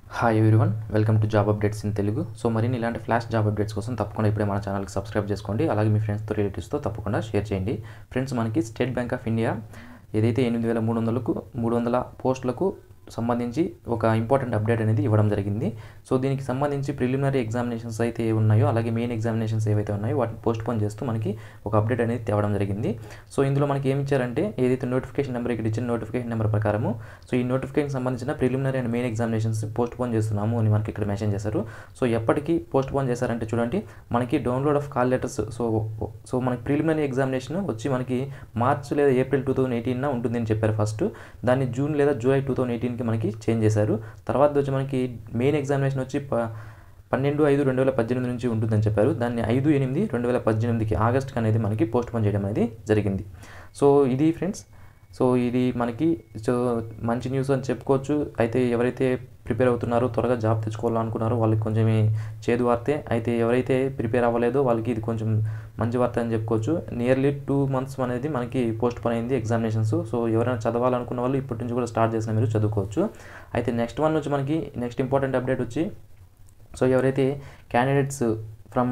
hi everyone welcome to job updates in Telugu so మరిన్ని ఇలాంటి flash job updates కోసం తప్పకుండా ఇప్పుడే మన ఛానల్కి సబ్స్క్రైబ్ చేసుకోండి అలాగే మీ ఫ్రెండ్స్తో రిలేటివ్స్తో తప్పకుండా షేర్ చేయండి ఫ్రెండ్స్ మనకి స్టేట్ బ్యాంక్ ఆఫ్ ఇండియా ఏదైతే ఎనిమిది వేల మూడు వందలకు మూడు వందల పోస్టులకు సంబంధించి ఒక ఇంపార్టెంట్ అప్డేట్ అనేది ఇవ్వడం జరిగింది సో దీనికి సంబంధించి ప్రిలిమినరీ ఎగ్జామినేషన్స్ అయితే ఏ ఉన్నాయో అలాగే మెయిన్ ఎగ్జామినేషన్స్ ఏవైతే ఉన్నాయో వాటిని పోస్ట్ పోన్ చేస్తూ మనకి ఒక అప్డేట్ అనేది తేవడం జరిగింది సో ఇందులో మనకి ఏమి ఇచ్చారంటే ఏదైతే నోటిఫికేషన్ నెంబర్ ఇక్కడ ఇచ్చిన నోటిఫికేషన్ నెంబర్ ప్రకారము సో ఈ నోటిఫికేషన్ సంబంధించిన preliminary and main examinations postpone చేస్తున్నాము అని మనకి ఇక్కడ మెన్షన్ చేశారు సో ఎప్పటికీ పోస్ట్ పోన్ చేశారంటే చూడండి మనకి download of call letters so so మనకి ప్రిలిమినరీ ఎగ్జామినేషన్ వచ్చి మనకి మార్చ్ లేదా ఏప్రిల్ టూ థౌసండ్ ఎయిటీన్ ఉంటుంది అని చెప్పారు ఫస్ట్ దాన్ని జూన్ లేదా జూలై టూ థౌసండ్ ఎయిటీన్కి మనకి చేంజ్ చేశారు తర్వాత వచ్చి మనకి మెయిన్ ఎగ్జామినేషన్ వచ్చి ప పన్నెండు ఐదు రెండు వేల పద్దెనిమిది నుంచి ఉంటుందని చెప్పారు దాన్ని ఐదు ఎనిమిది రెండు వేల పద్దెనిమిదికి ఆగస్ట్కి అనేది మనకి పోస్ట్ పోన్ చేయడం అనేది జరిగింది సో ఇది ఫ్రెండ్స్ సో ఇది మనకి సో మంచి న్యూస్ అని చెప్పుకోవచ్చు అయితే ఎవరైతే ప్రిపేర్ అవుతున్నారో త్వరగా జాబ్ తెచ్చుకోవాలనుకున్నారో వాళ్ళకి కొంచెం చేదు వార్తే అయితే ఎవరైతే ప్రిపేర్ అవ్వలేదో వాళ్ళకి ఇది కొంచెం మంచి వార్త అని చెప్పుకోవచ్చు నియర్లీ టూ మంత్స్ అనేది మనకి పోస్ట్ పోన్ అయింది ఎగ్జామినేషన్స్ సో ఎవరైనా చదవాలనుకున్న వాళ్ళు ఇప్పటి నుంచి కూడా స్టార్ట్ చేసిన మీరు చదువుకోవచ్చు అయితే నెక్స్ట్ వన్ వచ్చి మనకి నెక్స్ట్ ఇంపార్టెంట్ అప్డేట్ వచ్చి సో ఎవరైతే candidates from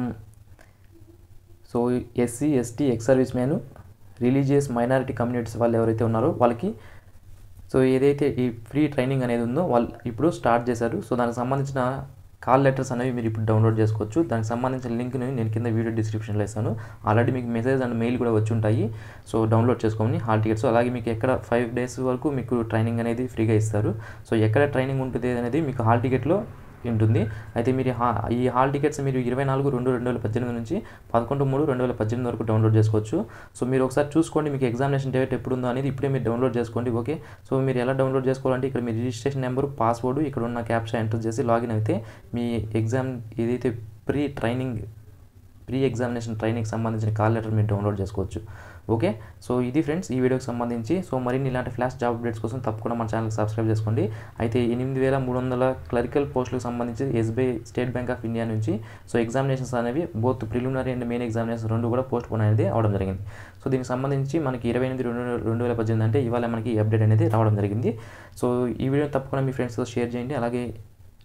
so SC ST ex serviceman religious minority communities వాళ్ళు ఎవరైతే ఉన్నారో వాళ్ళకి సో ఏదైతే ఈ ఫ్రీ ట్రైనింగ్ అనేది ఉందో వాళ్ళు ఇప్పుడు స్టార్ట్ చేశారు సో దానికి సంబంధించిన కాల్ లెటర్స్ అనేవి మీరు ఇప్పుడు డౌన్లోడ్ చేసుకోవచ్చు దానికి సంబంధించిన లింక్ని నేను కింద వీడియో డిస్క్రిప్షన్లో ఇస్తాను ఆల్రెడీ మీకు మెసేజ్ అండ్ మెయిల్ కూడా వచ్చి ఉంటాయి సో డౌన్లోడ్ చేసుకోండి హాల్ టికెట్స్ అలాగే మీకు ఎక్కడ ఫైవ్ డేస్ వరకు మీకు ట్రైనింగ్ అనేది ఫ్రీగా ఇస్తారు సో ఎక్కడ ట్రైనింగ్ ఉంటుంది అనేది మీకు హాల్ టికెట్లో ఉంటుంది అయితే మీరు హా ఈ హాల్ టికెట్స్ మీరు ఇరవై నాలుగు రెండు రెండు వేల పద్దెనిమిది నుంచి పదకొండు మూడు రెండు వేల పద్దెనిమిది వరకు డౌన్లోడ్ చేసుకోవచ్చు సో మీరు ఒకసారి చూసుకోండి మీకు ఎగ్జామినేషన్ డేట్ ఎప్పుడు ఉందో అనేది ఇప్పుడే మీరు డౌన్లోడ్ చేసుకోండి ఓకే సో మీరు ఎలా డౌన్లోడ్ చేసుకోవాలంటే ఇక్కడ మీ రిజిస్ట్రేషన్ నెంబర్ పాస్వర్డ్ ఇక్కడ ఉన్న క్యాప్చా ఎంటర్ చేసి లాగిన్ అయితే మీ ఎగ్జామ్ ఏదైతే ప్రీ ట్రైనింగ్ ప్రీ ఎగ్జామినేషన్ ట్రైనింగ్కి సంబంధించిన కాల్ లెటర్ మీరు డౌన్లోడ్ చేసుకోవచ్చు ఓకే సో ఇది ఫ్రెండ్స్ ఈ వీడియోకి సంబంధించి సో మరిన్ని ఇలాంటి ఫ్లాష్ జాబ్ అప్డేట్స్ కోసం తప్పకుండా మన ఛానల్కి సబ్స్క్రైబ్ చేసుకోండి అయితే ఎనిమిది వేల మూడు వందల క్లరికల్ పోస్టులకు సంబంధించి SBI State Bank of India నుంచి సో ఎగ్జామినేషన్స్ అనేవి both preliminary and main examination రెండు కూడా పోస్ట్ పోన్ అనేది అవడం జరిగింది సో దీనికి సంబంధించి మనకి ఇరవై ఎనిమిది రెండు రెండు వేల పద్దెనిమిది అంటే ఇవాళ మనకి ఈ అప్డేట్ అనేది రావడం జరిగింది సో ఈ వీడియో తప్పకుండా మీ ఫ్రెండ్స్తో షేర్ చేయండి అలాగే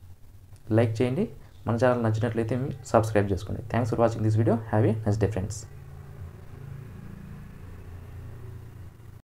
లైక్ చేయండి మన ఛానల్ నచ్చినట్లయితే సబ్స్క్రైబ్ చేసుకోండి thanks for watching this video have a next day friends